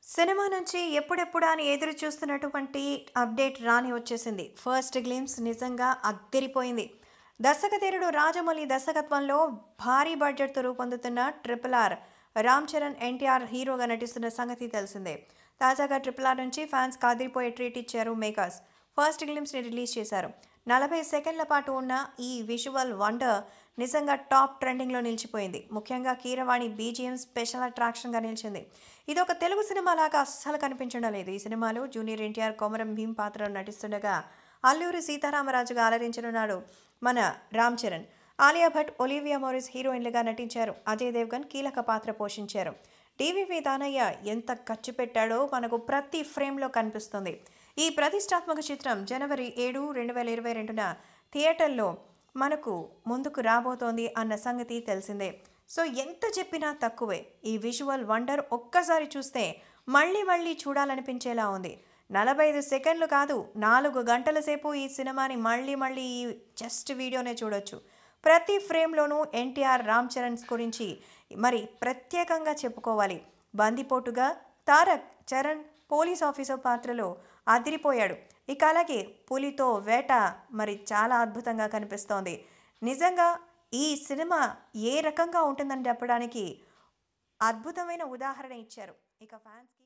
cinema నుంచి ఎప్పుడెప్పుడా అని ఎదురు చూస్తున్నటువంటి అప్డేట్ రాని వచ్చేసింది ఫస్ట్ గ్లిమ్స్ నిజంగా అద్దరిపోయింది దర్శకధీరుడు రాజమౌళి దర్శకత్వంలో భారీ బడ్జెట్తో రూపొందుతున్న ట్రిపుల్ ఆర్ రామ్ చరణ్ ఎన్టీఆర్ హీరోగా నటిస్తున్న సంగతి తెలిసిందే తాజాగా ట్రిపుల్ ఆర్ నుంచి ఫ్యాన్స్ కాదిరిపోయే ట్రీట్ ఇచ్చారు మేకర్స్ ఫస్ట్ గ్లిమ్స్ని రిలీజ్ చేశారు నలభై సెకండ్ల పాటు ఉన్న ఈ విజువల్ వండర్ నిజంగా టాప్ ట్రెండింగ్లో నిలిచిపోయింది ముఖ్యంగా కీరవాణి బీజిఎం స్పెషల్ అట్రాక్షన్గా నిలిచింది ఇది ఒక తెలుగు సినిమా లాగా అస్సలు కనిపించడం లేదు ఈ సినిమాలో జూనియర్ ఎన్టీఆర్ కొమరం భీం పాత్రలో నటిస్తుండగా అల్లూరి సీతారామరాజుగా అలరించనున్నాడు మన రామ్ చరణ్ ఆలియా భట్ ఒలివియా మోరిస్ హీరోయిన్లుగా నటించారు అజయ్ దేవ్గన్ కీలక పాత్ర పోషించారు టీవీవీ దానయ్య ఎంత ఖర్చు పెట్టాడో మనకు ప్రతి ఫ్రేమ్లో కనిపిస్తుంది ఈ ప్రతిష్టాత్మక చిత్రం జనవరి ఏడు రెండు వేల ఇరవై రెండున థియేటర్లో మనకు ముందుకు రాబోతోంది అన్న సంగతి తెలిసిందే సో ఎంత చెప్పినా తక్కువే ఈ విజువల్ వండర్ ఒక్కసారి చూస్తే మళ్ళీ మళ్ళీ చూడాలనిపించేలా ఉంది నలభై ఐదు సెకండ్లు కాదు నాలుగు గంటల సేపు ఈ సినిమాని మళ్ళీ మళ్ళీ ఈ జస్ట్ వీడియోనే చూడొచ్చు ప్రతి ఫ్రేమ్లోనూ ఎన్టీఆర్ రామ్ చరణ్ గురించి మరి ప్రత్యేకంగా చెప్పుకోవాలి బందిపోటుగా తారక్ చరణ్ పోలీస్ ఆఫీసర్ పాత్రలో అదిరిపోయాడు ఇక అలాగే పులితో వేట మరి చాలా అద్భుతంగా కనిపిస్తోంది నిజంగా ఈ సినిమా ఏ రకంగా ఉంటుందని చెప్పడానికి అద్భుతమైన ఉదాహరణ ఇచ్చారు ఇక ఫ్యాన్స్కి